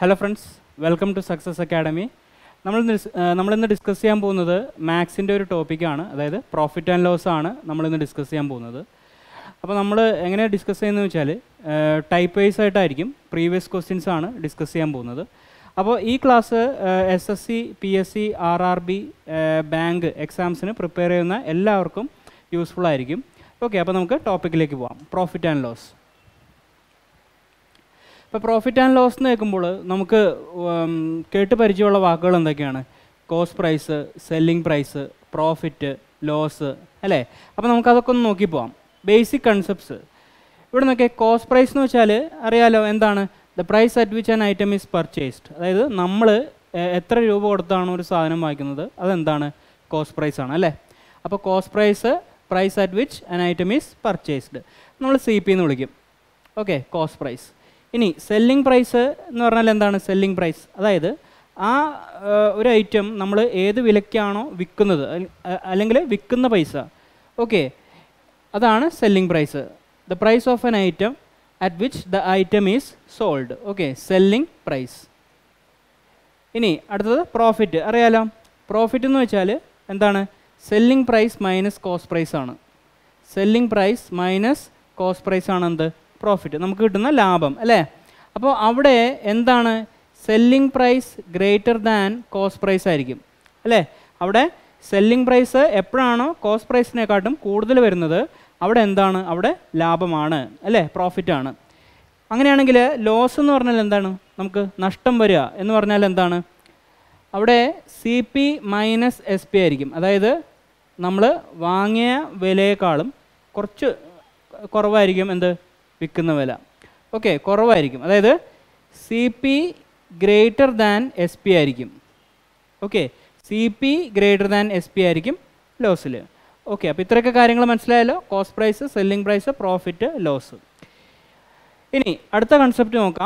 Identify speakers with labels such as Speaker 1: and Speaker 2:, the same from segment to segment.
Speaker 1: Hello friends welcome to success academy നമ്മൾ നമ്മളിന്ന് discuss ചെയ്യാൻ പോകുന്നത് മാത്സിൻ്റെ ഒരു ടോപ്പിക്കാണ് അതായത് പ്രോഫിറ്റ് ആൻഡ് ലോസ് ആണ് നമ്മളിന്ന് ഡിസ്കസ് ചെയ്യാൻ പോകുന്നത് അപ്പോൾ നമ്മൾ എങ്ങനെ ഡിസ്കസ് ചെയ്യുന്നത് വെച്ചാൽ ടൈപ്പ് വൈസ് ആയിട്ടായിരിക്കും പ്രീവിയസ് ക്വസ്റ്റ്യൻസ് ആണ് ഡിസ്കസ് ചെയ്യാൻ പോകുന്നത് അപ്പോൾ ഈ class S S C P S C R R B bank എക്സാംസിന് പ്രിപ്പയർ ചെയ്യുന്ന എല്ലാവർക്കും യൂസ്ഫുൾ ആയിരിക്കും ഓക്കെ അപ്പോൾ നമുക്ക് ടോപ്പിക്കിലേക്ക് പോവാം പ്രോഫിറ്റ് ആൻഡ് ലോസ് ഇപ്പോൾ പ്രോഫിറ്റ് ആൻഡ് ലോസ് എന്ന് കേൾക്കുമ്പോൾ നമുക്ക് ഉം, കേട്ട് പരിചയമുള്ള വാക്കുകൾ എന്തൊക്കെയാണ് cost price selling price profit loss അല്ലേ അപ്പോൾ നമുക്കതൊക്കെ ഒന്ന് നോക്കി പോവാം ബേസിക് കൺസെപ്റ്റ്സ് ഇവിടെ നോക്കിയാൽ കോസ്റ്റ് പ്രൈസ് എന്ന് വെച്ചാൽ അറിയാലോ എന്താണ് the price at which an item is purchased അതായത് നമ്മൾ എത്ര രൂപ കൊടുത്താണ് ഒരു സാധനം വാങ്ങിക്കുന്നത് അതെന്താണ് കോസ്റ്റ് പ്രൈസ് ആണ് അല്ലേ അപ്പോൾ cost price price at which an item is purchased നമ്മൾ സി പി എന്ന് വിളിക്കും ഓക്കെ കോസ്റ്റ് പ്രൈസ് ഇനി സെല്ലിംഗ് പ്രൈസ് എന്ന് പറഞ്ഞാൽ എന്താണ് സെല്ലിംഗ് പ്രൈസ് അതായത് ആ ആ, ഒരു ഐറ്റം നമ്മൾ ഏത് വിലയ്ക്കാണോ വിൽക്കുന്നത് അല്ലെങ്കിൽ വിൽക്കുന്ന പൈസ ഓക്കെ അതാണ് selling price the price of an item at which the item is sold okay selling price ഇനി അടുത്തത് പ്രോഫിറ്റ് അറിയാലോ പ്രോഫിറ്റ് എന്ന് വെച്ചാൽ എന്താണ് selling price minus cost price ആണ് selling price minus cost price ആണ് എന്ത് പ്രോഫിറ്റ് നമുക്ക് കിട്ടുന്ന ലാഭം അല്ലേ അപ്പോൾ അവിടെ എന്താണ് selling price greater than cost price ആയിരിക്കും അല്ലേ അവിടെ സെല്ലിംഗ് പ്രൈസ് എപ്പോഴാണോ കോസ്റ്റ് പ്രൈസിനെക്കാട്ടും കൂടുതൽ വരുന്നത് അവിടെ എന്താണ് അവിടെ ലാഭമാണ് അല്ലേ പ്രോഫിറ്റ് ആണ് അങ്ങനെയാണെങ്കിൽ ലോസ് എന്ന് പറഞ്ഞാൽ എന്താണ് നമുക്ക് നഷ്ടം വരിക എന്ന് പറഞ്ഞാൽ എന്താണ് അവിടെ C P minus S P ആയിരിക്കും അതായത് നമ്മൾ വാങ്ങിയ വിലയേക്കാളും കുറച്ച് കുറവായിരിക്കും എന്ത് വിൽക്കുന്ന വില ഓക്കെ കുറവായിരിക്കും അതായത് C P greater than S P ആയിരിക്കും okay C P greater than S P ആയിരിക്കും ലോസിൽ ഓക്കെ അപ്പോൾ ഇത്രയൊക്കെ കാര്യങ്ങൾ മനസ്സിലായല്ലോ cost price selling price profit loss ഇനി അടുത്ത കൺസെപ്റ്റ് നോക്കാം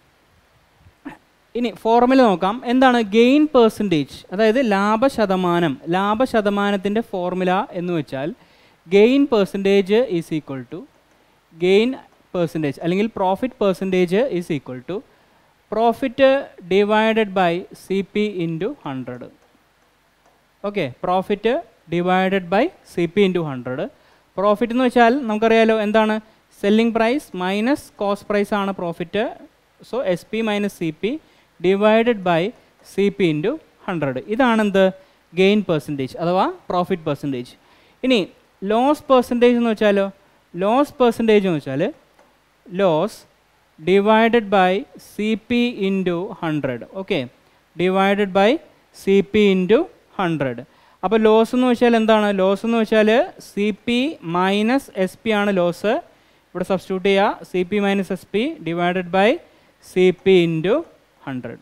Speaker 1: ഇനി ഫോർമുല നോക്കാം എന്താണ് ഗെയിൻ പേഴ്സൻറ്റേജ് അതായത് ലാഭശതമാനം ലാഭശതമാനത്തിൻ്റെ ഫോർമുല എന്ന് വെച്ചാൽ gain percentage is equal to gain percentage അല്ലെങ്കിൽ profit percentage is equal to profit divided by C P into hundred okay profit divided by C P into hundred profit എന്ന് വെച്ചാൽ നമുക്കറിയാലോ എന്താണ് selling price minus cost price ആണ് profit so S P minus C P divided by C P into hundred ഇതാണെന്ത് gain percentage അഥവാ profit percentage ഇനി loss percentage എന്ന് വെച്ചാലോ ലോസ് പെർസെൻറ്റേജ് എന്ന് വെച്ചാൽ loss divided by C P into hundred okay divided by C P into hundred അപ്പോൾ loss എന്ന് വെച്ചാൽ എന്താണ് ലോസ് എന്ന് വെച്ചാൽ C P minus S P ആണ് ലോസ് ഇവിടെ സബ്സ്റ്റിറ്റ്യൂട്ട് ചെയ്യുക C P minus S P divided by C P into hundred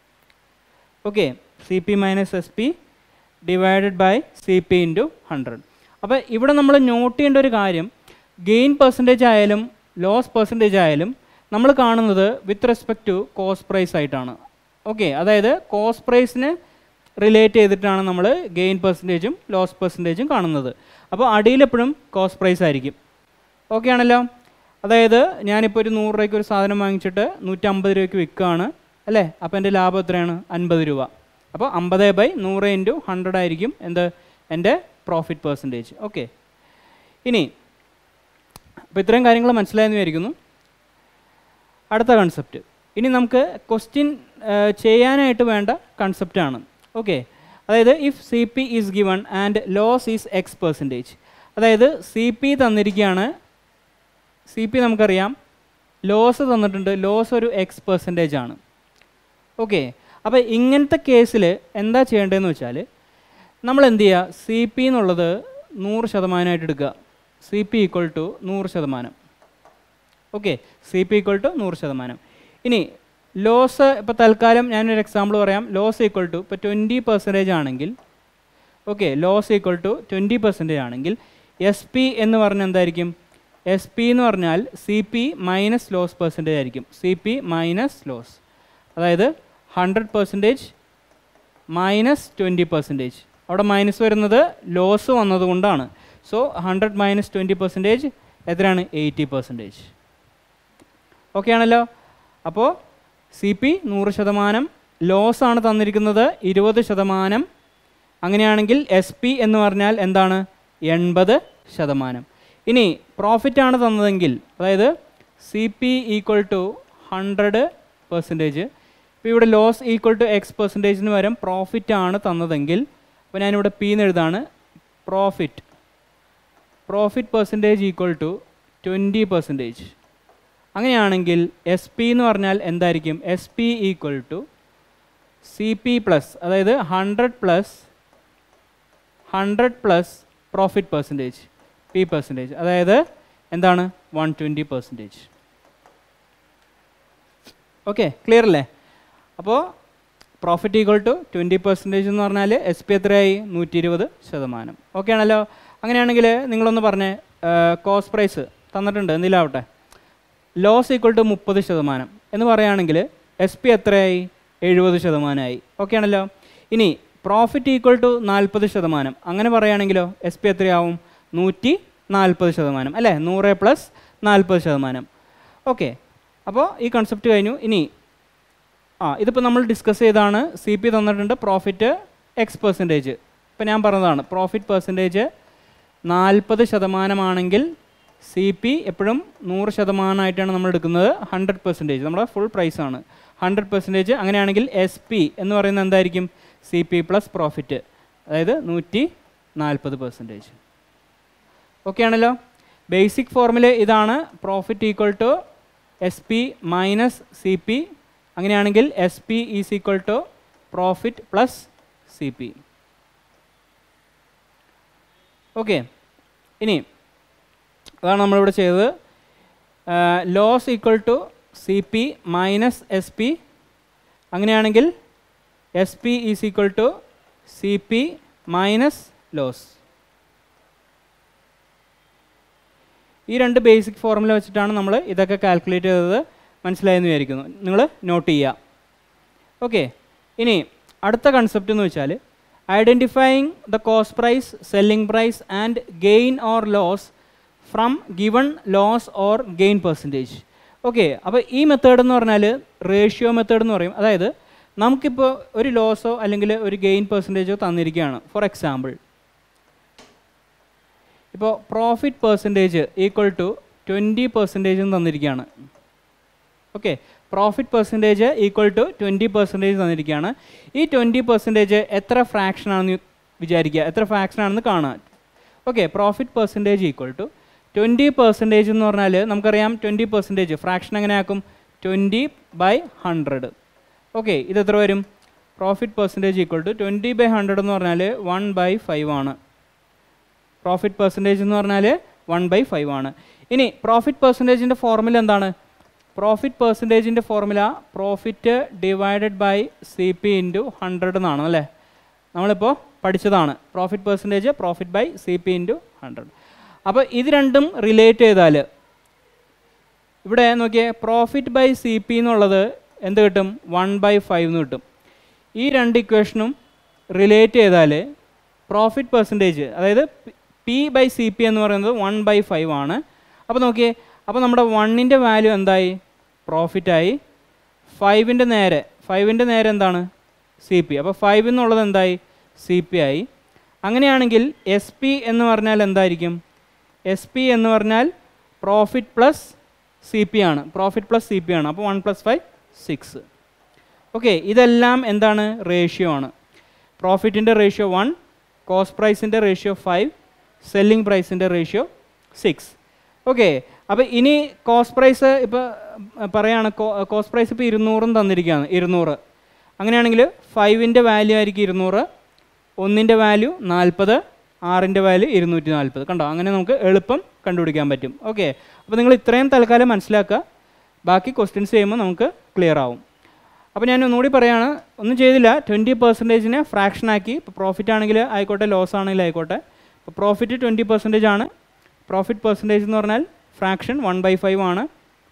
Speaker 1: okay C P minus S P divided by C P into hundred അപ്പോൾ ഇവിടെ നമ്മൾ note ചെയ്യേണ്ട ഒരു കാര്യം gain percentage ആയാലും ലോസ് പെർസെൻറ്റേജ് ആയാലും നമ്മൾ കാണുന്നത് with respect to cost price ആയിട്ടാണ് ഓക്കെ അതായത് കോസ്റ്റ് പ്രൈസിന് റിലേറ്റ് ചെയ്തിട്ടാണ് നമ്മൾ ഗെയിൻ പെർസെൻറ്റേജും ലോസ് പെർസെൻറ്റേജും കാണുന്നത് അപ്പോൾ അടിയിലെപ്പോഴും കോസ്റ്റ് പ്രൈസ് ആയിരിക്കും ഓക്കെ ആണല്ലോ അതായത് ഞാനിപ്പോൾ ഒരു നൂറ് രൂപയ്ക്ക് ഒരു സാധനം വാങ്ങിച്ചിട്ട് നൂറ്റമ്പത് രൂപയ്ക്ക് വിൽക്കുകയാണ് അല്ലേ അപ്പോൾ എൻ്റെ ലാഭം എത്രയാണ് അൻപത് രൂപ അപ്പോൾ അമ്പത് ബൈ നൂറ് ഇൻറ്റു ഹൺഡ്രഡ് ആയിരിക്കും എന്ത് എൻ്റെ പ്രോഫിറ്റ് പെർസെൻറ്റേജ് ഓക്കെ ഇനി അപ്പോൾ ഇത്രയും കാര്യങ്ങൾ മനസ്സിലായെന്ന് വിചാരിക്കുന്നു അടുത്ത കൺസെപ്റ്റ് ഇനി നമുക്ക് ക്വസ്റ്റ്യൻ ചെയ്യാനായിട്ട് വേണ്ട കൺസെപ്റ്റാണ് ഓക്കെ അതായത് if C P is given and loss is X percentage അതായത് സി പി തന്നിരിക്കുകയാണ് സി പി നമുക്കറിയാം ലോസ് തന്നിട്ടുണ്ട് ലോസ് ഒരു എക്സ് പെർസെൻറ്റേജ് ആണ് ഓക്കെ അപ്പോൾ ഇങ്ങനത്തെ കേസിൽ എന്താ ചെയ്യേണ്ടതെന്ന് വെച്ചാൽ നമ്മൾ എന്ത് ചെയ്യുക സി പി എന്നുള്ളത് നൂറ് ശതമാനമായിട്ട് എടുക്കുക സി പി ഈക്വൽ ടു നൂറ് ശതമാനം okay C P equal to നൂറ് ശതമാനം ഇനി ലോസ് ഇപ്പോൾ തൽക്കാലം ഞാനൊരു എക്സാമ്പിൾ പറയാം ലോസ് ഈക്വൽ ടു ഇപ്പോൾ ട്വൻറ്റി പെർസെൻറ്റേജ് ആണെങ്കിൽ okay loss equal to twenty percentage ആണെങ്കിൽ എസ് പി എന്ന് പറഞ്ഞാൽ എന്തായിരിക്കും എസ് പി എന്ന് പറഞ്ഞാൽ C P minus loss percentage ആയിരിക്കും സി പി മൈനസ് ലോസ് അതായത് hundred percentage minus twenty percentage അവിടെ മൈനസ് വരുന്നത് ലോസ് വന്നതുകൊണ്ടാണ് so hundred minus twenty percentage എത്രയാണ് എയ്റ്റി പെർസെൻറ്റേജ് ഓക്കെ ആണല്ലോ അപ്പോൾ സി പി നൂറ് ശതമാനം ലോസ് ആണ് തന്നിരിക്കുന്നത് ഇരുപത് ശതമാനം അങ്ങനെയാണെങ്കിൽ എസ് പി എന്ന് പറഞ്ഞാൽ എന്താണ് എൺപത് ശതമാനം ഇനി പ്രോഫിറ്റ് ആണ് തന്നതെങ്കിൽ അതായത് C P equal to hundred percentage ഇപ്പോൾ ഇവിടെ ലോസ് ഈക്വൽ ടു എക്സ് പെർസെൻറ്റേജിന് പകരം പ്രോഫിറ്റ് ആണ് തന്നതെങ്കിൽ അപ്പോൾ ഞാനിവിടെ പി എന്ന് എഴുതാണ് profit profit percentage equal to twenty percentage അങ്ങനെയാണെങ്കിൽ എസ് പി എന്ന് പറഞ്ഞാൽ എന്തായിരിക്കും S P equal to C P plus അതായത് hundred plus hundred plus profit percentage P percentage അതായത് എന്താണ് one twenty percentage okay clear അല്ലേ അപ്പോൾ profit equal to twenty percentage എന്ന് പറഞ്ഞാൽ എസ് പി എത്രയായി നൂറ്റി ഇരുപത് ശതമാനം ഓക്കെ ആണല്ലോ അങ്ങനെയാണെങ്കിൽ നിങ്ങളൊന്ന് പറഞ്ഞേ കോസ്റ്റ് പ്രൈസ് തന്നിട്ടുണ്ട് എന്തിലാവട്ടെ ലോസ് ഈക്വൽ ടു മുപ്പത് ശതമാനം എന്ന് പറയുകയാണെങ്കിൽ എസ് പി എത്രയായി എഴുപത് ശതമാനമായി ഓക്കെ ആണല്ലോ ഇനി പ്രോഫിറ്റ് ഈക്വൽ ടു നാൽപ്പത് ശതമാനം അങ്ങനെ പറയുകയാണെങ്കിലോ എസ് പി എത്രയാവും നൂറ്റി നാൽപ്പത് ശതമാനം അല്ലേ നൂറ് പ്ലസ് നാൽപ്പത് ശതമാനം ഓക്കെ അപ്പോൾ ഈ കൺസെപ്റ്റ് കഴിഞ്ഞു ഇനി ആ ഇതിപ്പോൾ നമ്മൾ ഡിസ്കസ് ചെയ്താണ് സി പി തന്നിട്ടുണ്ട് പ്രോഫിറ്റ് എക്സ് പെർസെൻറ്റേജ് ഇപ്പോൾ ഞാൻ പറഞ്ഞതാണ് പ്രോഫിറ്റ് പെർസെൻറ്റേജ് നാൽപ്പത് ശതമാനമാണെങ്കിൽ സി പി എപ്പോഴും നൂറ് ശതമാനമായിട്ടാണ് നമ്മൾ എടുക്കുന്നത് ഹൺഡ്രഡ് പെർസെൻറ്റേജ് നമ്മുടെ ഫുൾ പ്രൈസ് ആണ് ഹൺഡ്രഡ് പെർസെൻറ്റേജ് അങ്ങനെയാണെങ്കിൽ എസ് പി എന്ന് പറയുന്നത് എന്തായിരിക്കും സി പി പ്ലസ് പ്രോഫിറ്റ് അതായത് നൂറ്റി നാൽപ്പത് പെർസെൻറ്റേജ് ഓക്കെ ആണല്ലോ ബേസിക് ഫോർമുല ഇതാണ് profit equal to S P minus C P അങ്ങനെയാണെങ്കിൽ S P is equal to profit plus C P okay ഇനി അതാണ് നമ്മളിവിടെ ചെയ്തത് loss equal to C P minus S P അങ്ങനെയാണെങ്കിൽ S P is equal to C P minus loss ഈ രണ്ട് basic formula വെച്ചിട്ടാണ് നമ്മൾ ഇതൊക്കെ കാൽക്കുലേറ്റ് ചെയ്തത് മനസ്സിലായെന്ന് വിചാരിക്കുന്നു നിങ്ങൾ നോട്ട് ചെയ്യുക ഓക്കെ ഇനി അടുത്ത കൺസെപ്റ്റ് എന്ന് വെച്ചാൽ identifying the cost price selling price and gain or loss from given loss or gain percentage okay അപ്പോൾ ഈ മെത്തേഡ് എന്ന് പറഞ്ഞാൽ റേഷ്യോ മെത്തേഡ് എന്ന് പറയും അതായത് നമുക്കിപ്പോൾ ഒരു ലോസോ അല്ലെങ്കിൽ ഒരു ഗെയിൻ പെർസെൻറ്റേജോ തന്നിരിക്കുകയാണ് ഫോർ എക്സാമ്പിൾ ഇപ്പോൾ profit percentage equal to twenty percentage തന്നിരിക്കുകയാണ് okay profit percentage equal to twenty percentage തന്നിരിക്കുകയാണ് ഈ ട്വൻറ്റി പെർസെൻറ്റേജ് എത്ര ഫ്രാക്ഷൻ ആണെന്ന് വിചാരിക്കുക എത്ര ഫ്രാക്ഷൻ ആണെന്ന് കാണാൻ okay profit percentage equal to twenty percentage എന്ന് പറഞ്ഞാൽ നമുക്കറിയാം ട്വൻറ്റി പെർസെൻറ്റേജ് ഫ്രാക്ഷൻ എങ്ങനെ ആക്കും ട്വൻറ്റി ബൈ ഹൺഡ്രഡ് ഓക്കെ ഇത് എത്ര വരും profit percentage equal to twenty by hundred എന്ന് പറഞ്ഞാൽ വൺ ബൈ ഫൈവ് ആണ് പ്രോഫിറ്റ് പെർസെൻറ്റേജ് എന്ന് പറഞ്ഞാൽ വൺ ബൈ ഫൈവ് ആണ് ഇനി പ്രോഫിറ്റ് പെർസെൻറ്റേജിൻ്റെ ഫോർമുല എന്താണ് പ്രോഫിറ്റ് പെർസെൻറ്റേജിൻ്റെ formula profit divided by C P into hundred എന്നാണ് അല്ലേ നമ്മളിപ്പോൾ പഠിച്ചതാണ് profit percentage profit by C P into hundred അപ്പോൾ ഇത് രണ്ടും റിലേറ്റ് ചെയ്താൽ ഇവിടെ നോക്കിയേ പ്രോഫിറ്റ് ബൈ സി പി എന്നുള്ളത് എന്ത് കിട്ടും വൺ ബൈ ഫൈവ് എന്ന് കിട്ടും ഈ രണ്ട് ഇക്വേഷനും റിലേറ്റ് ചെയ്താൽ പ്രോഫിറ്റ് പെർസെൻറ്റേജ് അതായത് പി ബൈ സി പി എന്ന് പറയുന്നത് വൺ ബൈ ഫൈവ് ആണ് അപ്പോൾ നോക്കിയേ അപ്പോൾ നമ്മുടെ വണ്ണിൻ്റെ വാല്യൂ എന്തായി പ്രോഫിറ്റായി ഫൈവിൻ്റെ നേരെ ഫൈവിൻ്റെ നേരെ എന്താണ് സി പി അപ്പോൾ ഫൈവ് എന്നുള്ളത് എന്തായി സി പി ആയി അങ്ങനെയാണെങ്കിൽ എസ് പി എന്ന് പറഞ്ഞാൽ എന്തായിരിക്കും എസ് പി എന്ന് പറഞ്ഞാൽ പ്രോഫിറ്റ് പ്ലസ് സി പി ആണ് പ്രോഫിറ്റ് പ്ലസ് സി പി ആണ് അപ്പോൾ one plus five six okay ഇതെല്ലാം എന്താണ് റേഷ്യോ ആണ് പ്രോഫിറ്റിൻ്റെ റേഷ്യോ വൺ കോസ്റ്റ് പ്രൈസിൻ്റെ റേഷ്യോ ഫൈവ് സെല്ലിംഗ് പ്രൈസിൻ്റെ റേഷ്യോ സിക്സ് ഓക്കെ അപ്പോൾ ഇനി കോസ്റ്റ് പ്രൈസ് ഇപ്പോൾ പറയാണ് കോസ്റ്റ് പ്രൈസ് ഇപ്പോൾ ഇരുന്നൂറും തന്നിരിക്കുകയാണ് ഇരുന്നൂറ് അങ്ങനെയാണെങ്കിൽ ഫൈവിൻ്റെ വാല്യൂ ആയിരിക്കും ഇരുന്നൂറ് ഒന്നിൻ്റെ വാല്യൂ നാൽപ്പത് ആറിൻ്റെ വാല്യൂ ഇരുന്നൂറ്റി നാൽപ്പത് കണ്ടോ അങ്ങനെ നമുക്ക് എളുപ്പം കണ്ടുപിടിക്കാൻ പറ്റും ഓക്കെ അപ്പോൾ നിങ്ങൾ ഇത്രയും തൽക്കാലം മനസ്സിലാക്കുക ബാക്കി ക്വസ്റ്റ്യൻസ് ചെയ്യുമ്പോൾ നമുക്ക് ക്ലിയർ ആവും അപ്പോൾ ഞാൻ ഒന്നുകൂടി പറയാണ് ഒന്നും ചെയ്തില്ല ട്വൻറ്റി പെർസെൻറ്റേജിനെ ഫ്രാക്ഷനാക്കി ഇപ്പോൾ പ്രോഫിറ്റ് ആണെങ്കിൽ ആയിക്കോട്ടെ ലോസ് ആണെങ്കിലും ആയിക്കോട്ടെ ഇപ്പോൾ പ്രോഫിറ്റ് ട്വൻറ്റി പെർസെൻറ്റേജ് ആണ് പ്രോഫിറ്റ് പെർസെൻറ്റേജ് എന്ന് പറഞ്ഞാൽ ഫ്രാക്ഷൻ വൺ ബൈ ഫൈവ് ആണ്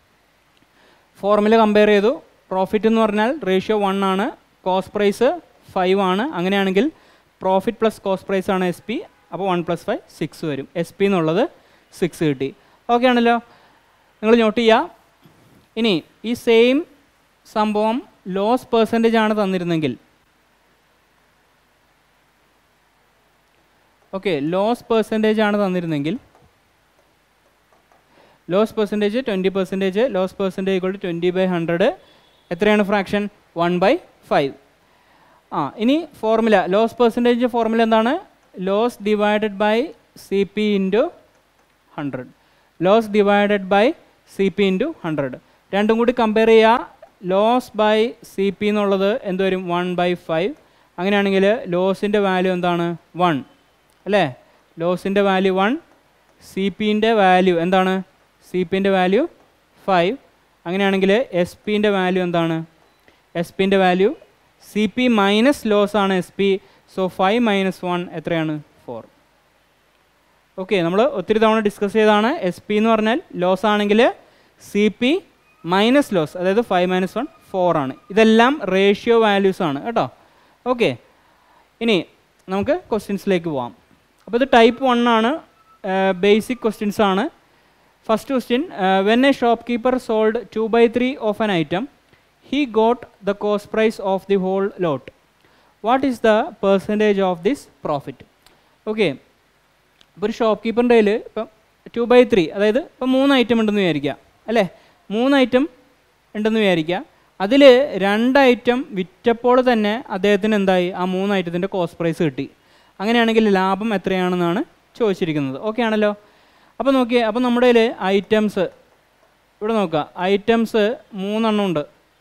Speaker 1: ഫോർമുല കമ്പയർ ചെയ്തു പ്രോഫിറ്റ് എന്ന് പറഞ്ഞാൽ റേഷ്യോ വൺ ആണ് കോസ്റ്റ് പ്രൈസ് ഫൈവ് ആണ് അങ്ങനെയാണെങ്കിൽ പ്രോഫിറ്റ് പ്ലസ് കോസ്റ്റ് പ്രൈസ് ആണ് എസ് പി അപ്പോൾ വൺ പ്ലസ് ഫൈവ് സിക്സ് വരും എസ് പി എന്നുള്ളത് സിക്സ് കിട്ടി ഓക്കെ ആണല്ലോ നിങ്ങൾ നോട്ട് ചെയ്യുക ഇനി ഈ സെയിം സംഭവം ലോസ് പെർസെൻറ്റേജ് ആണ് തന്നിരുന്നെങ്കിൽ ഓക്കെ ലോസ് പെർസെൻറ്റേജ് ആണ് തന്നിരുന്നെങ്കിൽ loss percentage twenty percentage loss percentage equal to twenty by hundred എത്രയാണ് ഫ്രാക്ഷൻ വൺ ബൈ ഫൈവ് ആ ഇനി ഫോർമുല ലോസ് പെർസെൻറ്റേജ് ഫോർമുല എന്താണ് loss divided by C P into hundred loss divided by C P into hundred രണ്ടും കൂടി compare ചെയ്യുക loss by C P എന്നുള്ളത് എന്ത് വരും വൺ ബൈ ഫൈവ് അങ്ങനെയാണെങ്കിൽ ലോസിൻ്റെ വാല്യൂ എന്താണ് വൺ അല്ലേ ലോസിൻ്റെ വാല്യൂ വൺ സി പിൻ്റെ വാല്യൂ എന്താണ് സി പിൻ്റെ വാല്യൂ ഫൈവ് അങ്ങനെയാണെങ്കിൽ എസ് പിൻ്റെ വാല്യൂ എന്താണ് എസ് പിൻ്റെ value C P minus loss ആണ് S P so five minus one എത്രയാണ് ഫോർ ഓക്കെ നമ്മൾ ഒത്തിരി തവണ ഡിസ്കസ് ചെയ്തതാണ് എസ് പി എന്ന് പറഞ്ഞാൽ ലോസ് ആണെങ്കിൽ സി പി മൈനസ് ലോസ് അതായത് ഫൈവ് മൈനസ് വൺ ഫോർ ആണ് ഇതെല്ലാം റേഷ്യോ വാല്യൂസ് ആണ് കേട്ടോ ഓക്കെ ഇനി നമുക്ക് ക്വസ്റ്റ്യൻസിലേക്ക് പോവാം അപ്പോൾ ഇത് ടൈപ്പ് വൺ ആണ് ബേസിക് ക്വസ്റ്റ്യൻസ് ആണ് first question when a shopkeeper sold two by three of an item he got the cost price of the whole lot what is the percentage of this profit okay ഇപ്പോൾ ഒരു shop കീപ്പറിൻ്റെ കയ്യിൽ ഇപ്പം to by three അതായത് ഇപ്പം മൂന്ന് item ഉണ്ടെന്ന് വിചാരിക്കുക അല്ലേ മൂന്ന് ഐറ്റം ഉണ്ടെന്ന് വിചാരിക്കുക അതിൽ രണ്ട് ഐറ്റം വിറ്റപ്പോൾ തന്നെ അദ്ദേഹത്തിന് എന്തായി ആ മൂന്ന് ഐറ്റത്തിൻ്റെ കോസ്റ്റ് പ്രൈസ് കിട്ടി അങ്ങനെയാണെങ്കിൽ ലാഭം എത്രയാണെന്നാണ് ചോദിച്ചിരിക്കുന്നത് ഓക്കെ ആണല്ലോ അപ്പോൾ നോക്കിയേ അപ്പോൾ നമ്മുടെ കയ്യിൽ ഐറ്റംസ് ഇവിടെ നോക്കുക ഐറ്റംസ് മൂന്നെണ്ണം ഉണ്ട്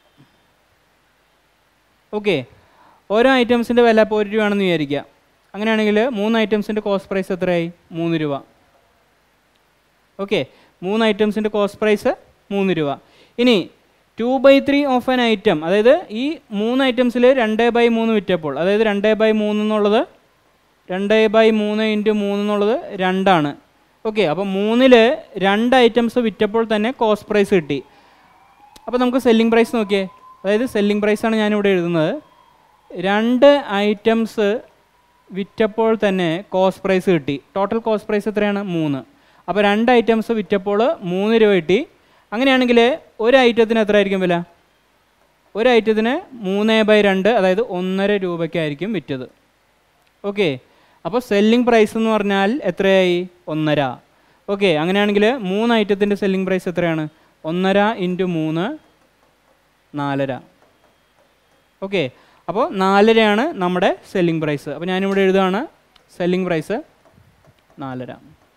Speaker 1: ഓക്കെ ഓരോ ഐറ്റംസിൻ്റെ വില ഇപ്പോൾ ഒരു രൂപയാണെന്ന് വിചാരിക്കുക അങ്ങനെയാണെങ്കിൽ മൂന്ന് ഐറ്റംസിൻ്റെ കോസ്റ്റ് പ്രൈസ് എത്രയായി മൂന്ന് രൂപ ഓക്കെ മൂന്ന് ഐറ്റംസിൻ്റെ കോസ്റ്റ് പ്രൈസ് മൂന്ന് രൂപ ഇനി two by three of an item അതായത് ഈ മൂന്ന് ഐറ്റംസിൽ രണ്ട് ബൈ മൂന്ന് വിറ്റപ്പോൾ അതായത് രണ്ട് ബൈ മൂന്ന് എന്നുള്ളത് രണ്ട് ബൈ മൂന്ന് ഇൻറ്റു മൂന്ന് എന്നുള്ളത് രണ്ടാണ് ഓക്കെ അപ്പോൾ മൂന്നിൽ രണ്ട് ഐറ്റംസ് വിറ്റപ്പോൾ തന്നെ കോസ്റ്റ് പ്രൈസ് കിട്ടി അപ്പോൾ നമുക്ക് സെല്ലിംഗ് പ്രൈസ് നോക്കിയേ അതായത് സെല്ലിംഗ് പ്രൈസാണ് ഞാനിവിടെ എഴുതുന്നത് രണ്ട് ഐറ്റംസ് വിറ്റപ്പോൾ തന്നെ കോസ്റ്റ് പ്രൈസ് കിട്ടി ടോട്ടൽ കോസ്റ്റ് പ്രൈസ് എത്രയാണ് മൂന്ന് അപ്പോൾ രണ്ട് ഐറ്റംസ് വിറ്റപ്പോൾ മൂന്ന് രൂപ കിട്ടി അങ്ങനെയാണെങ്കിൽ ഒരു ഐറ്റത്തിന് എത്ര ആയിരിക്കും വില ഒരു ഐറ്റത്തിന് മൂന്ന് ബൈ രണ്ട് അതായത് ഒന്നര രൂപയ്ക്കായിരിക്കും വിറ്റത് ഓക്കെ അപ്പോൾ സെല്ലിംഗ് പ്രൈസ് എന്ന് പറഞ്ഞാൽ എത്രയായി ഒന്നര ഓക്കെ അങ്ങനെയാണെങ്കിൽ മൂന്ന് ഐറ്റത്തിൻ്റെ സെല്ലിംഗ് പ്രൈസ് എത്രയാണ് ഒന്നര ഇൻറ്റു മൂന്ന് നാലര ഓക്കെ അപ്പോൾ നാലരയാണ് നമ്മുടെ സെല്ലിംഗ് പ്രൈസ് അപ്പോൾ ഞാനിവിടെ എഴുതുകയാണ് സെല്ലിംഗ് പ്രൈസ് നാലര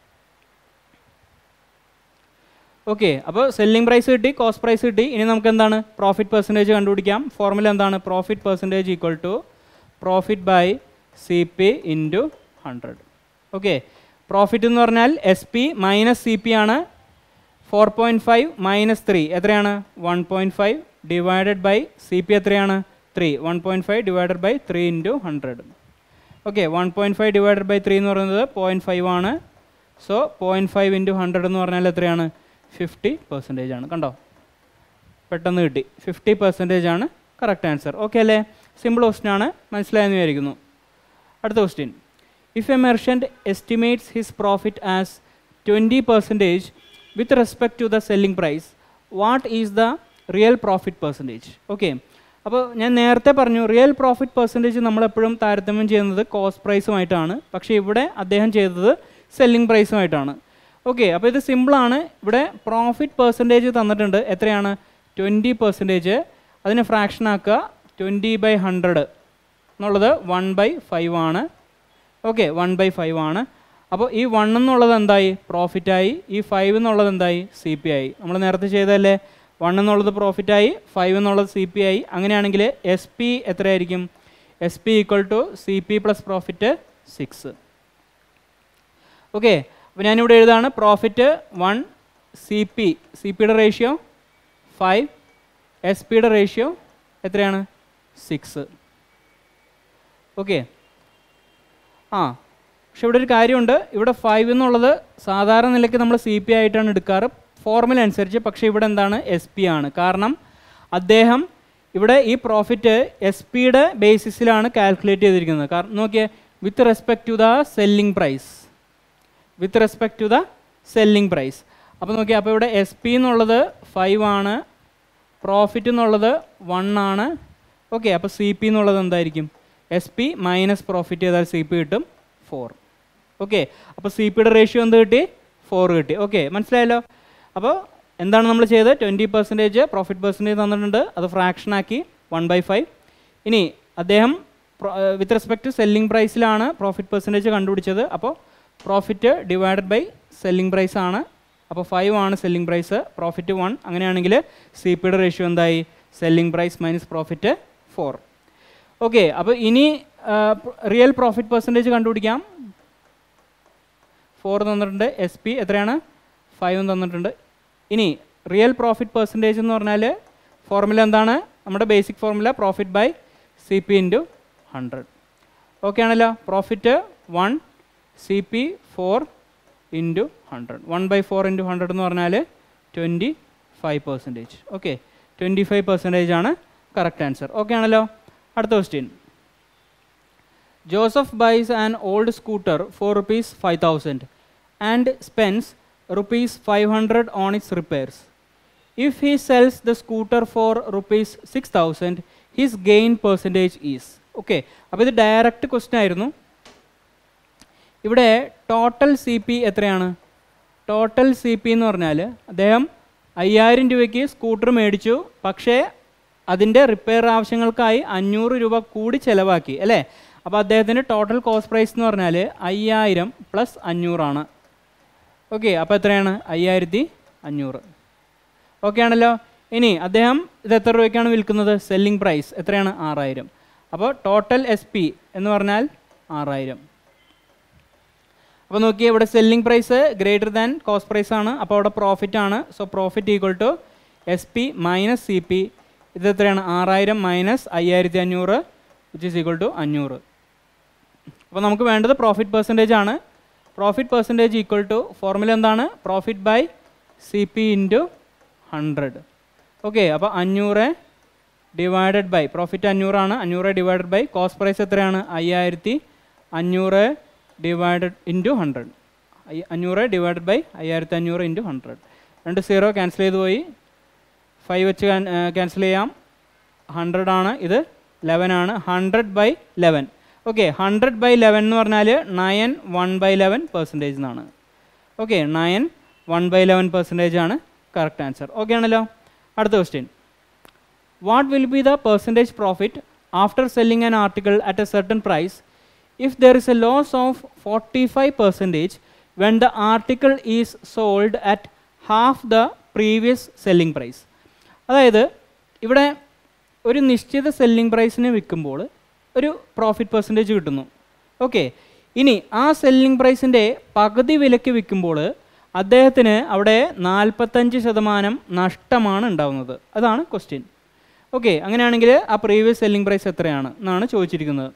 Speaker 1: ഓക്കെ അപ്പോൾ സെല്ലിംഗ് പ്രൈസ് കിട്ടി കോസ്റ്റ് പ്രൈസ് കിട്ടി ഇനി നമുക്ക് എന്താണ് പ്രോഫിറ്റ് പെർസെൻറ്റേജ് കണ്ടുപിടിക്കാം ഫോർമുല എന്താണ് profit percentage equal to profit by C P into hundred okay profit എന്ന് പറഞ്ഞാൽ S P minus C P ആണ് four point five minus three എത്രയാണ് one point five divided by C P എത്രയാണ് three one point five divided by three into hundred okay one point five divided by three എന്ന് പറയുന്നത് point five ആണ് so point five into hundred എന്ന് പറഞ്ഞാൽ എത്രയാണ് fifty percentage ആണ് കണ്ടോ പെട്ടെന്ന് കിട്ടി ഫിഫ്റ്റി പെർസെൻറ്റേജ് ആണ് കറക്റ്റ് ആൻസർ ഓക്കെ അല്ലേ സിമ്പിൾ ക്വസ്റ്റ്യൻ ആണ് മനസ്സിലായെന്ന് വിചാരിക്കുന്നു അടുത്ത question if a merchant estimates his profit as twenty percentage with respect to the selling price what is the real profit percentage okay അപ്പോൾ ഞാൻ നേരത്തെ പറഞ്ഞു റിയൽ പ്രോഫിറ്റ് പെർസെൻറ്റേജ് നമ്മളെപ്പോഴും താരതമ്യം ചെയ്യുന്നത് കോസ്റ്റ് പ്രൈസുമായിട്ടാണ് പക്ഷേ ഇവിടെ അദ്ദേഹം ചെയ്തത് സെല്ലിംഗ് പ്രൈസുമായിട്ടാണ് ഓക്കെ അപ്പോൾ ഇത് സിമ്പിളാണ് ഇവിടെ പ്രോഫിറ്റ് പെർസെൻറ്റേജ് തന്നിട്ടുണ്ട് എത്രയാണ് ട്വൻറ്റി പെർസെൻറ്റേജ് അതിനെ ഫ്രാക്ഷൻ ആക്കുക ട്വൻറ്റി ബൈ ഹൺഡ്രഡ് എന്നുള്ളത് വൺ ബൈ ഫൈവ് ആണ് ഓക്കെ വൺ ബൈ ഫൈവ് ആണ് അപ്പോൾ ഈ വൺ എന്നുള്ളത് എന്തായി പ്രോഫിറ്റായി ഈ ഫൈവ് എന്നുള്ളത് എന്തായി സി പി ആയി നമ്മൾ നേരത്തെ ചെയ്തതല്ലേ വൺ എന്നുള്ളത് പ്രോഫിറ്റായി ഫൈവ് എന്നുള്ളത് സി പി ആയി അങ്ങനെയാണെങ്കിൽ എസ് പി എത്രയായിരിക്കും S P equal to C P plus profit six okay അപ്പോൾ ഞാനിവിടെ എഴുതാണ് profit one C P C പിയുടെ റേഷ്യോ ഫൈവ് എസ് പിയുടെ റേഷ്യോ എത്രയാണ് സിക്സ് ഓക്കെ ആ പക്ഷെ ഇവിടെ ഒരു കാര്യമുണ്ട് ഇവിടെ ഫൈവ് എന്നുള്ളത് സാധാരണ നിലയ്ക്ക് നമ്മൾ സി പി ആയിട്ടാണ് എടുക്കാറ് ഫോർമുല അനുസരിച്ച് പക്ഷേ ഇവിടെ എന്താണ് എസ് പി ആണ് കാരണം അദ്ദേഹം ഇവിടെ ഈ പ്രോഫിറ്റ് എസ് പിയുടെ ബേസിസിലാണ് കാൽക്കുലേറ്റ് ചെയ്തിരിക്കുന്നത് കാരണം നോക്കിയേ with respect to the selling price with respect to the selling price അപ്പോൾ നോക്കിയാൽ അപ്പോൾ ഇവിടെ എസ് പി എന്നുള്ളത് ഫൈവ് ആണ് പ്രോഫിറ്റ് എന്നുള്ളത് വൺ ആണ് ഓക്കെ അപ്പോൾ സി പി എന്നുള്ളത് എന്തായിരിക്കും എസ് പി മൈനസ് പ്രോഫിറ്റ് ചെയ്താൽ സി പി കിട്ടും ഫോർ ഓക്കെ അപ്പോൾ സി പിയുടെ റേഷ്യോ എന്ത് കിട്ടി ഫോർ കിട്ടി ഓക്കെ മനസ്സിലായല്ലോ അപ്പോൾ എന്താണ് നമ്മൾ ചെയ്തത് ട്വൻറ്റി പെർസെൻറ്റേജ് പ്രോഫിറ്റ് പെർസെൻറ്റേജ് തന്നിട്ടുണ്ട് അത് ഫ്രാക്ഷൻ ആക്കി വൺ ബൈ ഫൈവ് ഇനി അദ്ദേഹം വിത്ത് റെസ്പെക്ട് ടു സെല്ലിംഗ് പ്രൈസിലാണ് പ്രോഫിറ്റ് പെർസെൻറ്റേജ് കണ്ടുപിടിച്ചത് അപ്പോൾ profit divided by selling price ആണ് അപ്പോൾ ഫൈവ് ആണ് സെല്ലിംഗ് പ്രൈസ് പ്രോഫിറ്റ് വൺ അങ്ങനെയാണെങ്കിൽ സി പിയുടെ റേഷ്യോ എന്തായി selling price minus profit four okay അപ്പോൾ ഇനി റിയൽ പ്രോഫിറ്റ് പെർസെൻറ്റേജ് കണ്ടുപിടിക്കാം ഫോർ തന്നിട്ടുണ്ട് എസ് പി എത്രയാണ് ഫൈവും തന്നിട്ടുണ്ട് ഇനി റിയൽ പ്രോഫിറ്റ് പെർസെൻറ്റേജ് എന്ന് പറഞ്ഞാൽ ഫോർമുല എന്താണ് നമ്മുടെ basic formula profit by C P into hundred okay ആണല്ലോ profit one C P four into hundred one by four into hundred എന്ന് പറഞ്ഞാൽ twenty five percentage okay twenty five percentage ആണ് correct answer okay ആണല്ലോ അടുത്ത question Joseph buys an old scooter for rupees 5000 and spends rupees 500 on its repairs. If he sells the scooter for rupees 6000, his gain percentage is. Okay അപ്പോൾ ഇത് direct question ആയിരുന്നു ഇവിടെ total C P എത്രയാണ് total C P എന്ന് പറഞ്ഞാൽ അദ്ദേഹം അയ്യായിരം രൂപയ്ക്ക് സ്കൂട്ടർ മേടിച്ചു പക്ഷേ അതിൻ്റെ റിപ്പയർ ആവശ്യങ്ങൾക്കായി അഞ്ഞൂറ് രൂപ കൂടി ചിലവാക്കി അല്ലേ അപ്പോൾ അദ്ദേഹത്തിൻ്റെ ടോട്ടൽ കോസ്റ്റ് പ്രൈസ് എന്ന് പറഞ്ഞാൽ അയ്യായിരം പ്ലസ് അഞ്ഞൂറാണ് ഓക്കെ അപ്പോൾ എത്രയാണ് അയ്യായിരത്തി അഞ്ഞൂറ് ഓക്കെ ആണല്ലോ ഇനി അദ്ദേഹം ഇത് എത്ര രൂപയ്ക്കാണ് വിൽക്കുന്നത് സെല്ലിംഗ് പ്രൈസ് എത്രയാണ് ആറായിരം അപ്പോൾ ടോട്ടൽ എസ് പി എന്ന് പറഞ്ഞാൽ ആറായിരം അപ്പോൾ നോക്കിയേ ഇവിടെ selling price greater than cost price ആണ് അപ്പോൾ അവിടെ പ്രോഫിറ്റ് ആണ് so profit equal to S P minus C P ഇത് എത്രയാണ് ആറായിരം മൈനസ് അയ്യായിരത്തി അഞ്ഞൂറ് വിച്ച് ഈസ് ഈക്വൽ ടു അഞ്ഞൂറ് അപ്പോൾ നമുക്ക് വേണ്ടത് പ്രോഫിറ്റ് പെർസെൻറ്റേജ് ആണ് profit percentage equal to formula എന്താണ് profit by C P into hundred okay അപ്പോൾ അഞ്ഞൂറ് ഡിവൈഡഡ് ബൈ പ്രോഫിറ്റ് അഞ്ഞൂറാണ് അഞ്ഞൂറ് ഡിവൈഡഡ് ബൈ കോസ്റ്റ് പ്രൈസ് എത്രയാണ് അയ്യായിരത്തി അഞ്ഞൂറ് ഡിവൈഡഡ് ഇൻറ്റു ഹൺഡ്രഡ് അഞ്ഞൂറ് ഡിവൈഡഡ് ബൈ അയ്യായിരത്തി അഞ്ഞൂറ് ഇൻറ്റു ഹൺഡ്രഡ് രണ്ട് സീറോ ക്യാൻസൽ ചെയ്ത് പോയി ഫൈവ് വെച്ച് ക്യാൻസൽ ചെയ്യാം ഹൺഡ്രഡ് ആണ് ഇത് ലെവൻ ആണ് hundred by eleven okay hundred by eleven എന്ന് പറഞ്ഞാൽ nine one by eleven percentage എന്നാണ് okay nine one by eleven percentage ആണ് കറക്റ്റ് ആൻസർ ഓക്കെ ആണല്ലോ അടുത്ത question what will be the percentage profit after selling an article at a certain price if there is a loss of 45 percentage when the article is sold at half the previous selling price അതായത് ഇവിടെ ഒരു നിശ്ചിത selling പ്രൈസിന് വിൽക്കുമ്പോൾ ഒരു profit percentage കിട്ടുന്നു okay ഇനി ആ സെല്ലിംഗ് പ്രൈസിൻ്റെ പകുതി വിലയ്ക്ക് വിൽക്കുമ്പോൾ അദ്ദേഹത്തിന് അവിടെ നാൽപ്പത്തഞ്ച് ശതമാനം നഷ്ടമാണ് ഉണ്ടാവുന്നത് അതാണ് ക്വസ്റ്റ്യൻ ഓക്കെ അങ്ങനെയാണെങ്കിൽ ആ പ്രീവിയസ് സെല്ലിംഗ് പ്രൈസ് എത്രയാണ് എന്നാണ് ചോദിച്ചിരിക്കുന്നത്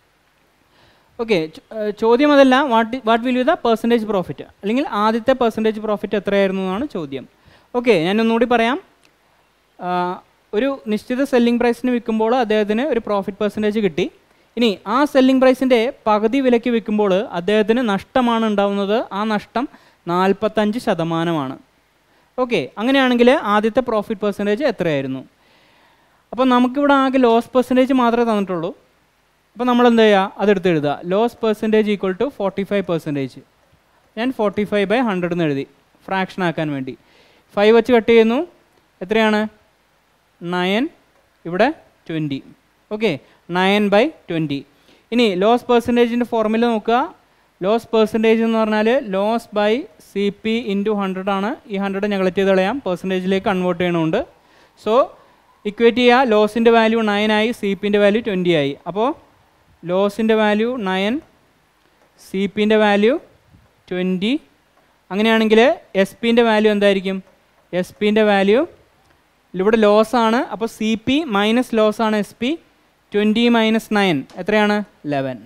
Speaker 1: ഓക്കെ ചോദ്യം അതല്ല what what will you the percentage profit അല്ലെങ്കിൽ ആദ്യത്തെ പെർസെൻറ്റേജ് പ്രോഫിറ്റ് എത്രയായിരുന്നു എന്നാണ് ചോദ്യം ഓക്കെ ഞാൻ ഒന്നുകൂടി പറയാം ആ, ഒരു നിശ്ചിത സെല്ലിംഗ് പ്രൈസിന് വിൽക്കുമ്പോൾ അദ്ദേഹത്തിന് ഒരു പ്രോഫിറ്റ് പെർസെൻറ്റേജ് കിട്ടി ഇനി ആ സെല്ലിംഗ് പ്രൈസിൻ്റെ പകുതി വിലയ്ക്ക് വിൽക്കുമ്പോൾ അദ്ദേഹത്തിന് നഷ്ടമാണ് ഉണ്ടാവുന്നത് ആ നഷ്ടം നാൽപ്പത്തഞ്ച് ശതമാനമാണ് ഓക്കെ അങ്ങനെയാണെങ്കിൽ ആദ്യത്തെ പ്രോഫിറ്റ് പെർസെൻറ്റേജ് എത്രയായിരുന്നു അപ്പോൾ നമുക്കിവിടെ ആകെ ലോസ് പെർസെൻറ്റേജ് മാത്രമേ തന്നിട്ടുള്ളൂ അപ്പോൾ നമ്മൾ എന്ത് ചെയ്യുക അതെടുത്ത് എഴുതുക loss percentage equal to forty five percentage ഞാൻ ഫോർട്ടി ഫൈവ് ബൈ ഹൺഡ്രഡ് എന്ന് എഴുതി ഫ്രാക്ഷൻ ആക്കാൻ വേണ്ടി ഫൈവ് വെച്ച് കട്ട് ചെയ്യുന്നു എത്രയാണ് നയൻ ഇവിടെ twenty okay nine by twenty ഇനി ലോസ് പെർസെൻറ്റേജിൻ്റെ ഫോർമുല നോക്കുക ലോസ് പെർസെൻറ്റേജ് എന്ന് പറഞ്ഞാൽ loss by C P into hundred ആണ് ഈ ഹൺഡ്രഡ് നെഗ്ലക്റ്റ് ചെയ്ത് കളയാം പെർസെൻറ്റേജിലേക്ക് കൺവേർട്ട് ചെയ്യണമുണ്ട് സോ ഇക്വേറ്റ് ചെയ്യുക ലോസിൻ്റെ വാല്യൂ നയൻ ആയി സി പിൻ്റെ വാല്യൂ ട്വൻറ്റി ആയി അപ്പോൾ ലോസിൻ്റെ വാല്യൂ നയൻ സി പിൻ്റെ വാല്യൂ ട്വൻറ്റി അങ്ങനെയാണെങ്കിൽ എസ് പിൻ്റെ വാല്യൂ എന്തായിരിക്കും എസ് പിൻ്റെ വാല്യൂ ഇവിടെ ലോസ് ആണ് അപ്പോൾ സി പി മൈനസ് ലോസ് ആണ് S P twenty minus nine എത്രയാണ് ലെവൻ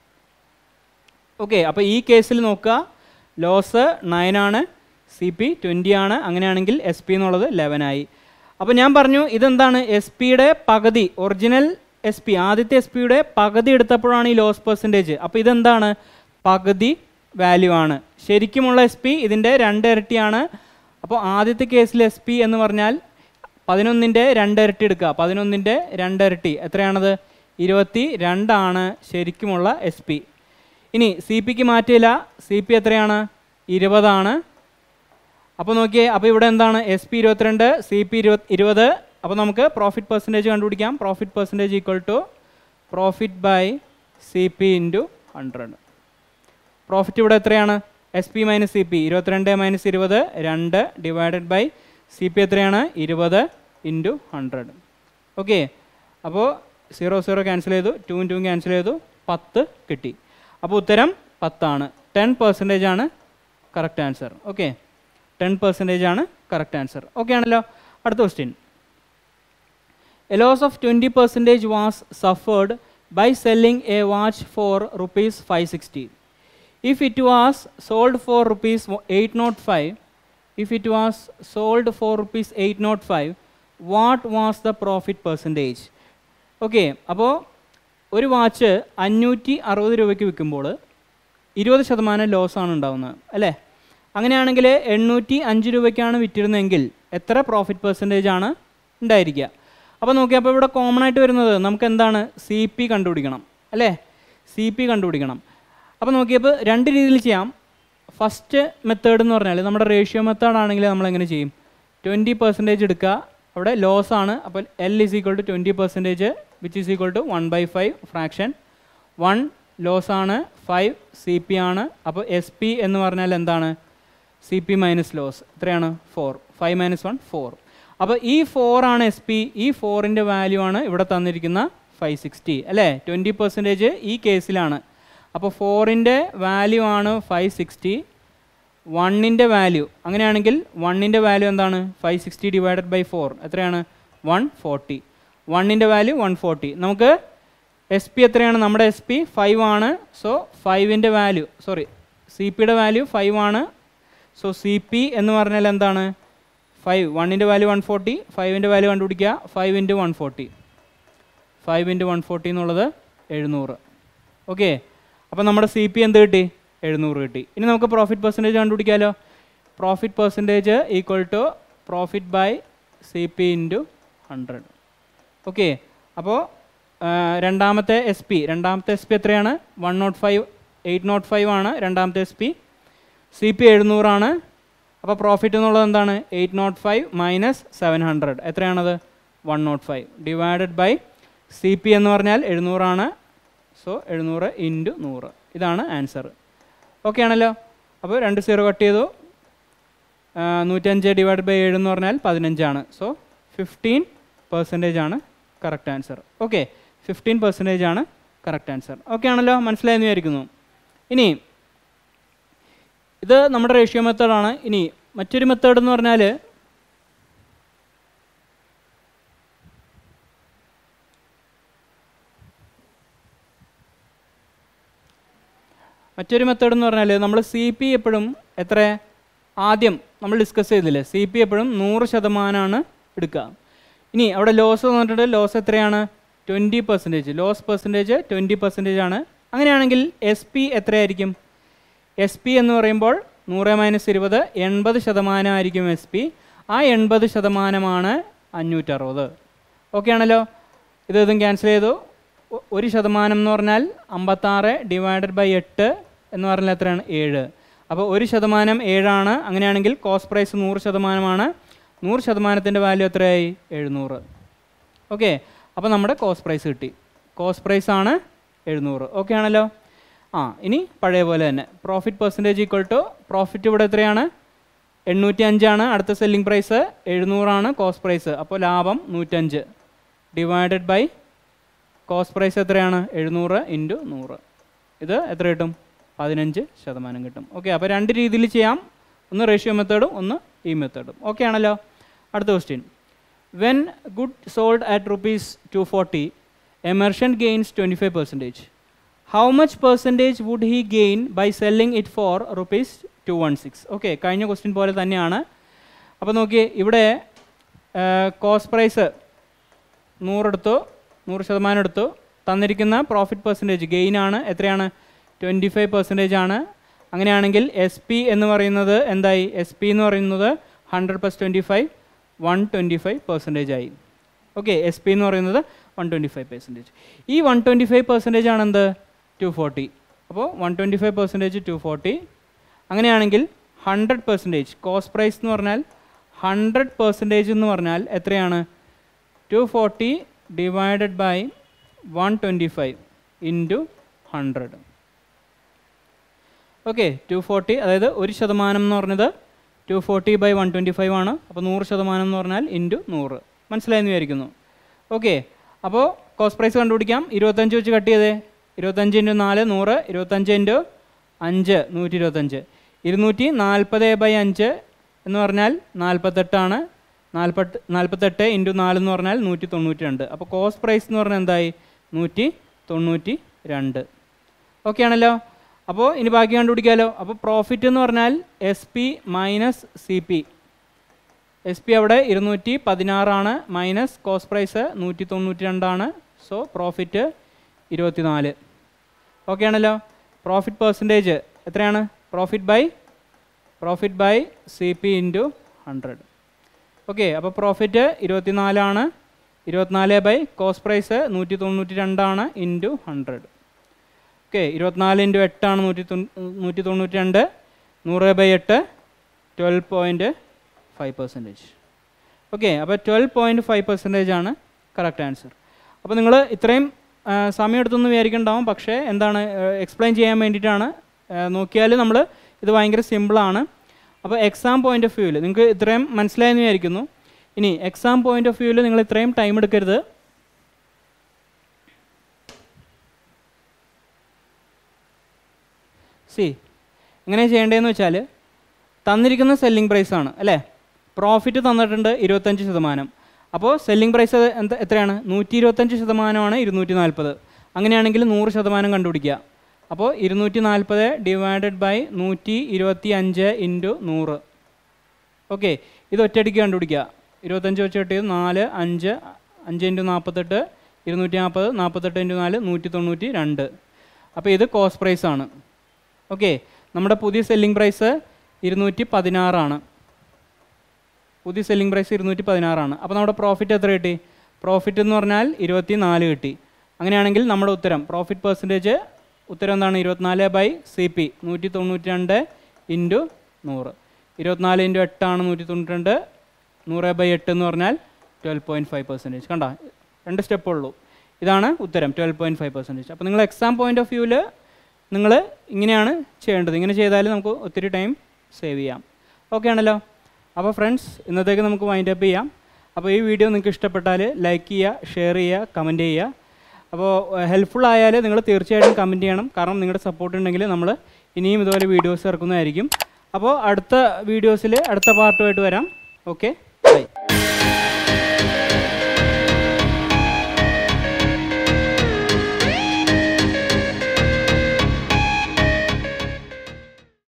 Speaker 1: ഓക്കെ അപ്പോൾ ഈ കേസിൽ നോക്കുക ലോസ് നയൻ ആണ് സി പി ട്വൻറ്റി ആണ് അങ്ങനെയാണെങ്കിൽ എസ് പി എന്നുള്ളത് ലെവൻ ആയി അപ്പോൾ ഞാൻ പറഞ്ഞു ഇതെന്താണ് എസ് പിയുടെ പകുതി ഒറിജിനൽ എസ് പി ആദ്യത്തെ എസ് പിയുടെ പകുതി എടുത്തപ്പോഴാണ് ഈ ലോസ് പെർസെൻറ്റേജ് അപ്പോൾ ഇതെന്താണ് പകുതി വാല്യൂ ആണ് ശരിക്കുമുള്ള എസ് പി ഇതിൻ്റെ രണ്ട് ഇരട്ടിയാണ് അപ്പോൾ ആദ്യത്തെ കേസിൽ എസ് പി എന്ന് പറഞ്ഞാൽ പതിനൊന്നിൻ്റെ രണ്ടിരട്ടി എടുക്കുക പതിനൊന്നിൻ്റെ രണ്ടിരട്ടി എത്രയാണത് ഇരുപത്തി രണ്ടാണ് ശരിക്കുമുള്ള എസ് പി ഇനി സി പിക്ക് മാറ്റിയില്ല സി പി എത്രയാണ് ഇരുപതാണ് അപ്പോൾ നോക്കിയേ അപ്പോൾ ഇവിടെ എന്താണ് എസ് പി ഇരുപത്തിരണ്ട് സി പി ഇരുപത് ഇരുപത് അപ്പോൾ നമുക്ക് പ്രോഫിറ്റ് പെർസെൻറ്റേജ് കണ്ടുപിടിക്കാം profit percentage equal to profit by C P into hundred profit ഇവിടെ എത്രയാണ് S P minus C P ഇരുപത്തിരണ്ട് മൈനസ് ഇരുപത് രണ്ട് ഡിവൈഡഡ് ബൈ സി പി എത്രയാണ് ഇരുപത് ഇൻറ്റു ഹൺഡ്രഡ് ഓക്കെ അപ്പോൾ സീറോ സീറോ ക്യാൻസൽ ചെയ്തു ടൂവും ടൂവും ക്യാൻസൽ ചെയ്തു പത്ത് കിട്ടി അപ്പോൾ ഉത്തരം പത്താണ് ടെൻ പെർസെൻറ്റേജ് ആണ് correct answer okay ten percentage ആണ് കറക്റ്റ് ആൻസർ ഓക്കെ ആണല്ലോ അടുത്ത question A loss of 20 percentage was suffered by selling a watch for rupees 560. If it was sold for rupees 805, if it was sold for rupees 805, what was the profit percentage? Okay അപ്പോൾ ഒരു watch അഞ്ഞൂറ്റി അറുപത് രൂപയ്ക്ക് വിൽക്കുമ്പോൾ ഇരുപത് ശതമാനം ലോസാണ് ഉണ്ടാവുന്നത് അല്ലേ അങ്ങനെയാണെങ്കിൽ എണ്ണൂറ്റി അഞ്ച് രൂപയ്ക്കാണ് വിറ്റിരുന്നതെങ്കിൽ എത്ര പ്രോഫിറ്റ് പെർസെൻറ്റേജ് ആണ് ഉണ്ടായിരിക്കുക അപ്പോൾ നോക്കി അപ്പോൾ ഇവിടെ കോമൺ ആയിട്ട് വരുന്നത് നമുക്ക് എന്താണ് സി പി കണ്ടുപിടിക്കണം അല്ലേ സി പി കണ്ടുപിടിക്കണം അപ്പോൾ നോക്കിയപ്പോൾ രണ്ട് രീതിയിൽ ചെയ്യാം ഫസ്റ്റ് മെത്തേഡ് എന്ന് പറഞ്ഞാൽ നമ്മുടെ റേഷ്യോ മെത്തേഡ് ആണെങ്കിൽ നമ്മൾ എങ്ങനെ ചെയ്യും ട്വൻറ്റി പെർസെൻറ്റേജ് എടുക്കുക അവിടെ ലോസ് ആണ് അപ്പോൾ L is equal to twenty percentage which is equal to one by five fraction one loss ആണ് ഫൈവ് സി പി ആണ് അപ്പോൾ എസ് പി എന്ന് പറഞ്ഞാൽ എന്താണ് സി പി മൈനസ് ലോസ് എത്രയാണ് four five minus one four അപ്പോൾ ഈ ഫോർ ആണ് എസ് പി ഈ ഫോറിൻ്റെ വാല്യൂ ആണ് ഇവിടെ തന്നിരിക്കുന്ന ഫൈവ് സിക്സ്റ്റി അല്ലേ ട്വൻറ്റി പെർസെൻറ്റേജ് ഈ കേസിലാണ് അപ്പോൾ ഫോറിൻ്റെ വാല്യൂ ആണ് ഫൈവ് സിക്സ്റ്റി വണ്ണിൻ്റെ വാല്യൂ അങ്ങനെയാണെങ്കിൽ വണ്ണിൻ്റെ വാല്യൂ എന്താണ് five sixty divided by four എത്രയാണ് വൺ ഫോർട്ടി വണ്ണിൻ്റെ വാല്യൂ വൺ ഫോർട്ടി നമുക്ക് എസ് പി എത്രയാണ് നമ്മുടെ എസ് പി ഫൈവ് ആണ് സോ ഫൈവിൻ്റെ വാല്യൂ സോറി സി പിയുടെ വാല്യൂ ഫൈവ് ആണ് സോ സി പി എന്ന് പറഞ്ഞാൽ എന്താണ് ഫൈവ് വണ്ണിൻ്റെ വാല്യൂ വൺ ഫോർട്ടി ഫൈവിൻ്റെ വാല്യൂ കണ്ടുപിടിക്കുക five into one forty five into one forty എന്നുള്ളത് എഴുന്നൂറ് ഓക്കെ അപ്പോൾ നമ്മുടെ സി പി എന്ത് കിട്ടി എഴുന്നൂറ് കിട്ടി ഇനി നമുക്ക് പ്രോഫിറ്റ് പെർസെൻറ്റേജ് കണ്ടുപിടിക്കാമല്ലോ profit percentage equal to profit by C P into hundred okay അപ്പോൾ രണ്ടാമത്തെ എസ് പി രണ്ടാമത്തെ എസ് പി എത്രയാണ് one nought five eight nought five ആണ് രണ്ടാമത്തെ എസ് പി സി പി എഴുന്നൂറാണ് അപ്പോൾ പ്രോഫിറ്റ് എന്നുള്ളത് എന്താണ് eight nought five minus seven hundred എത്രയാണത് one nought five divided by C P എന്ന് പറഞ്ഞാൽ എഴുന്നൂറാണ് സോ എഴുന്നൂറ് ഇൻറ്റു നൂറ് ഇതാണ് ആൻസർ ഓക്കെ ആണല്ലോ അപ്പോൾ രണ്ട് സീറോ കട്ട് ചെയ്തു ആ, നൂറ്റഞ്ച് ഡിവൈഡ് ബൈ ഏഴ് എന്ന് പറഞ്ഞാൽ പതിനഞ്ചാണ് സോ ഫിഫ്റ്റീൻ പെർസെൻറ്റേജ് ആണ് correct answer okay fifteen percentage ആണ് കറക്റ്റ് ആൻസർ ഓക്കെ ആണല്ലോ മനസ്സിലായെന്ന് വിചാരിക്കുന്നു ഇനി ഇത് നമ്മുടെ റേഷ്യോ മെത്തേഡാണ് ഇനി മറ്റൊരു മെത്തേഡ് എന്ന് പറഞ്ഞാൽ മറ്റൊരു മെത്തേഡ് എന്ന് പറഞ്ഞാൽ നമ്മൾ സി പി എപ്പോഴും എത്ര ആദ്യം നമ്മൾ ഡിസ്കസ് ചെയ്തില്ലേ സി പി എപ്പോഴും നൂറ് ശതമാനമാണ് എടുക്കുക ഇനി അവിടെ ലോസ് വന്നിട്ടുണ്ട് ലോസ് എത്രയാണ് twenty percentage loss percentage twenty percentage ആണ് അങ്ങനെയാണെങ്കിൽ എസ് പി എത്രയായിരിക്കും എസ് പി എന്ന് പറയുമ്പോൾ നൂറ് മൈനസ് ഇരുപത് എൺപത് ശതമാനമായിരിക്കും എസ് പി ആ എൺപത് ശതമാനമാണ് അഞ്ഞൂറ്ററുപത് ഓക്കെ ആണല്ലോ ഇത് ഇതും ക്യാൻസൽ ചെയ്തു ഒ- ഒരു ശതമാനം എന്ന് പറഞ്ഞാൽ അമ്പത്താറ് ഡിവൈഡഡ് ബൈ എട്ട് എന്ന് പറഞ്ഞാൽ എത്രയാണ് ഏഴ് അപ്പോൾ ഒരു ശതമാനം ഏഴാണ് അങ്ങനെയാണെങ്കിൽ കോസ്റ്റ് പ്രൈസ് നൂറ് ശതമാനമാണ് നൂറ് ശതമാനത്തിൻ്റെ വാല്യൂ എത്രയായി എഴുന്നൂറ് ഓക്കെ അപ്പോൾ നമ്മുടെ കോസ്റ്റ് പ്രൈസ് കിട്ടി കോസ്റ്റ് പ്രൈസ് ആണ് എഴുന്നൂറ് ഓക്കെ ആണല്ലോ ആ ഇനി പഴയ പോലെ തന്നെ profit percentage equal to profit ഇവിടെ എത്രയാണ് എണ്ണൂറ്റി അഞ്ചാണ് അടുത്ത സെല്ലിംഗ് പ്രൈസ് എഴുന്നൂറാണ് കോസ്റ്റ് പ്രൈസ് അപ്പോൾ ലാഭം നൂറ്റഞ്ച് ഡിവൈഡഡ് ബൈ കോസ്റ്റ് പ്രൈസ് എത്രയാണ് എഴുന്നൂറ് ഇൻറ്റു നൂറ് ഇത് എത്ര കിട്ടും പതിനഞ്ച് ശതമാനം കിട്ടും ഓക്കെ അപ്പോൾ രണ്ട് രീതിയിൽ ചെയ്യാം ഒന്ന് റേഷ്യോ മെത്തേഡും ഒന്ന് ഈ മെത്തേഡും ഓക്കെ ആണല്ലോ അടുത്ത question when good sold at rupees two forty a merchant gains twenty five percentage how much percentage would he gain by selling it for rupees two one six okay കഴിഞ്ഞ question പോലെ തന്നെയാണ് അപ്പോൾ നോക്കിയേ ഇവിടെ cost price നൂറെടുത്തു നൂറ് ശതമാനം എടുത്തു തന്നിരിക്കുന്ന പ്രോഫിറ്റ് പെർസെൻറ്റേജ് ഗെയിൻ ആണ് എത്രയാണ് ട്വൻറ്റി ഫൈവ് പെർസെൻറ്റേജ് ആണ് അങ്ങനെയാണെങ്കിൽ എസ് പി എന്ന് പറയുന്നത് എന്തായി എസ് പി എന്ന് പറയുന്നത് hundred plus twenty five one twenty five percentage ആയി ഓക്കെ എസ് പി എന്ന് പറയുന്നത് വൺ ട്വൻറ്റി ഫൈവ് പെർസെൻറ്റേജ് ഈ വൺ ട്വൻറ്റി ഫൈവ് പെർസെൻറ്റേജ് ആണ് എന്ത് ടു ഫോർട്ടി അപ്പോൾ one twenty five percentage two forty അങ്ങനെയാണെങ്കിൽ ഹൺഡ്രഡ് പെർസെൻറ്റേജ് കോസ്റ്റ് പ്രൈസ് എന്ന് പറഞ്ഞാൽ ഹൺഡ്രഡ് പെർസെൻറ്റേജ് എന്ന് പറഞ്ഞാൽ എത്രയാണ് two forty divided by one twenty five into hundred okay two forty അതായത് ഒരു ശതമാനം എന്ന് പറഞ്ഞത് two forty by one twenty five ആണ് അപ്പോൾ നൂറ് ശതമാനം എന്ന് പറഞ്ഞാൽ ഇൻറ്റു നൂറ് മനസ്സിലായെന്ന് വിചാരിക്കുന്നു ഓക്കെ അപ്പോൾ കോസ്റ്റ് പ്രൈസ് കണ്ടുപിടിക്കാം ഇരുപത്തഞ്ച് വെച്ച് കട്ട് ചെയ്തേ ഇരുപത്തഞ്ച് ഇൻറ്റു നാല് നൂറ് ഇരുപത്തഞ്ച് ഇൻറ്റു അഞ്ച് നൂറ്റി ഇരുപത്തഞ്ച് ഇരുന്നൂറ്റി നാൽപ്പത് ബൈ അഞ്ച് എന്ന് പറഞ്ഞാൽ നാൽപ്പത്തെട്ടാണ് നാൽപ്പത്ത് നാൽപ്പത്തെട്ട് ഇൻറ്റു നാല് എന്ന് പറഞ്ഞാൽ നൂറ്റി തൊണ്ണൂറ്റി രണ്ട് അപ്പോൾ കോസ്റ്റ് പ്രൈസ് എന്ന് പറഞ്ഞാൽ എന്തായി നൂറ്റി തൊണ്ണൂറ്റി രണ്ട് ഓക്കെ ആണല്ലോ അപ്പോൾ ഇനി ബാക്കി കണ്ടുപിടിക്കാമല്ലോ അപ്പോൾ പ്രോഫിറ്റ് എന്ന് പറഞ്ഞാൽ S P minus C P S P അവിടെ ഇരുന്നൂറ്റി പതിനാറാണ് മൈനസ് കോസ്റ്റ് പ്രൈസ് നൂറ്റി തൊണ്ണൂറ്റി രണ്ടാണ് സോ പ്രോഫിറ്റ് ഇരുപത്തിനാല് ഓക്കെ ആണല്ലോ പ്രോഫിറ്റ് പെർസെൻറ്റേജ് എത്രയാണ് profit by profit by C P into hundred okay അപ്പോൾ പ്രോഫിറ്റ് ഇരുപത്തിനാലാണ് ഇരുപത്തിനാല് ബൈ കോസ്റ്റ് പ്രൈസ് നൂറ്റി തൊണ്ണൂറ്റി രണ്ടാണ് ഇൻറ്റു ഹൺഡ്രഡ് ഓക്കെ ഇരുപത്തിനാല് ഇൻറ്റു എട്ടാണ് നൂറ്റി തൊണ്ണൂ നൂറ്റി തൊണ്ണൂറ്റി രണ്ട് നൂറ് ബൈ എട്ട് twelve point five percentage okay അപ്പോൾ ട്വൽവ് പോയിൻറ്റ് ഫൈവ് പെർസെൻറ്റേജ് ആണ് കറക്റ്റ് ആൻസർ അപ്പോൾ നിങ്ങൾ ഇത്രയും ആ, സമയം എടുത്തൊന്നും വിചാരിക്കണ്ടാവും പക്ഷേ എന്താണ് എക്സ്പ്ലെയിൻ ചെയ്യാൻ വേണ്ടിയിട്ടാണ് നോക്കിയാൽ നമ്മൾ ഇത് ഭയങ്കര സിമ്പിളാണ് അപ്പോൾ എക്സാം പോയിന്റ് ഓഫ് വ്യൂവിൽ നിങ്ങൾക്ക് ഇത്രയും മനസ്സിലായെന്ന് വിചാരിക്കുന്നു ഇനി എക്സാം പോയിന്റ് ഓഫ് വ്യൂവിൽ നിങ്ങൾ ഇത്രയും ടൈം എടുക്കരുത് സി എങ്ങനെ ചെയ്യേണ്ടതെന്ന് വെച്ചാൽ തന്നിരിക്കുന്ന സെല്ലിംഗ് പ്രൈസ് ആണ് അല്ലേ പ്രോഫിറ്റ് തന്നിട്ടുണ്ട് ഇരുപത്തഞ്ച് ശതമാനം അപ്പോൾ സെല്ലിംഗ് പ്രൈസ് എന്താ എത്രയാണ് നൂറ്റി ഇരുപത്തഞ്ച് ശതമാനമാണ് ഇരുന്നൂറ്റി നാൽപ്പത് അങ്ങനെയാണെങ്കിൽ നൂറ് ശതമാനം കണ്ടുപിടിക്കുക അപ്പോൾ ഇരുന്നൂറ്റി നാൽപ്പത് ഡിവൈഡഡ് ബൈ നൂറ്റി ഇരുപത്തി അഞ്ച് ഇൻറ്റു നൂറ് ഓക്കെ ഇത് ഒറ്റയടിക്ക് കണ്ടുപിടിക്കുക ഇരുപത്തഞ്ച് വെച്ച് കട്ട് ചെയ്ത് നാല് അഞ്ച് അഞ്ച് ഇൻറ്റു നാൽപ്പത്തെട്ട് ഇരുന്നൂറ്റി നാൽപ്പത് നാൽപ്പത്തെട്ട് ഇൻറ്റു നാല് നൂറ്റി തൊണ്ണൂറ്റി രണ്ട് അപ്പോൾ ഇത് കോസ്റ്റ് പ്രൈസ് ആണ് ഓക്കെ നമ്മുടെ പുതിയ സെല്ലിംഗ് പ്രൈസ് ഇരുന്നൂറ്റി പതിനാറാണ് പുതിയ സെല്ലിംഗ് പ്രൈസ് ഇരുന്നൂറ്റി പതിനാറാണ് അപ്പോൾ നമ്മുടെ പ്രോഫിറ്റ് എത്ര കിട്ടി പ്രോഫിറ്റ് എന്ന് പറഞ്ഞാൽ ഇരുപത്തി നാല് കിട്ടി അങ്ങനെയാണെങ്കിൽ നമ്മുടെ ഉത്തരം പ്രോഫിറ്റ് പെർസെൻറ്റേജ് ഉത്തരം എന്താണ് ഇരുപത്തിനാല് ബൈ സി പി നൂറ്റി തൊണ്ണൂറ്റി രണ്ട് ഇൻറ്റു നൂറ് ഇരുപത്തിനാല് ഇൻറ്റു എട്ടാണ് നൂറ്റി തൊണ്ണൂറ്റി രണ്ട് നൂറ് ബൈ എട്ട് എന്ന് പറഞ്ഞാൽ ട്വൽവ് പോയിൻറ്റ് ഫൈവ് പെർസെൻറ്റേജ് കണ്ട രണ്ട് സ്റ്റെപ്പ് ഉള്ളൂ ഇതാണ് ഉത്തരം ട്വൽവ് പോയിൻറ്റ് ഫൈവ് പെർസെൻറ്റേജ് അപ്പോൾ നിങ്ങൾ എക്സാം പോയിന്റ് ഓഫ് വ്യൂവിൽ നിങ്ങൾ ഇങ്ങനെയാണ് ചെയ്യേണ്ടത് ഇങ്ങനെ ചെയ്താൽ നമുക്ക് ഒത്തിരി ടൈം സേവ് ചെയ്യാം ഓക്കെ ആണല്ലോ അപ്പോൾ ഫ്രണ്ട്സ് ഇന്നത്തേക്ക് നമുക്ക് വൈൻഡ് അപ്പ് ചെയ്യാം അപ്പോൾ ഈ വീഡിയോ നിങ്ങൾക്ക് ഇഷ്ടപ്പെട്ടാൽ ലൈക്ക് ചെയ്യുക ഷെയർ ചെയ്യുക കമൻറ്റ് ചെയ്യുക അപ്പോൾ ഹെൽപ്ഫുൾ ആയാൽ നിങ്ങൾ തീർച്ചയായിട്ടും കമൻറ്റ് ചെയ്യണം കാരണം നിങ്ങളുടെ സപ്പോർട്ട് ഉണ്ടെങ്കിൽ നമ്മൾ ഇനിയും ഇതുപോലെ വീഡിയോസ് ഇറക്കുന്നതായിരിക്കും അപ്പോൾ അടുത്ത വീഡിയോസിൽ അടുത്ത പാർട്ടുമായിട്ട് വരാം ഓക്കെ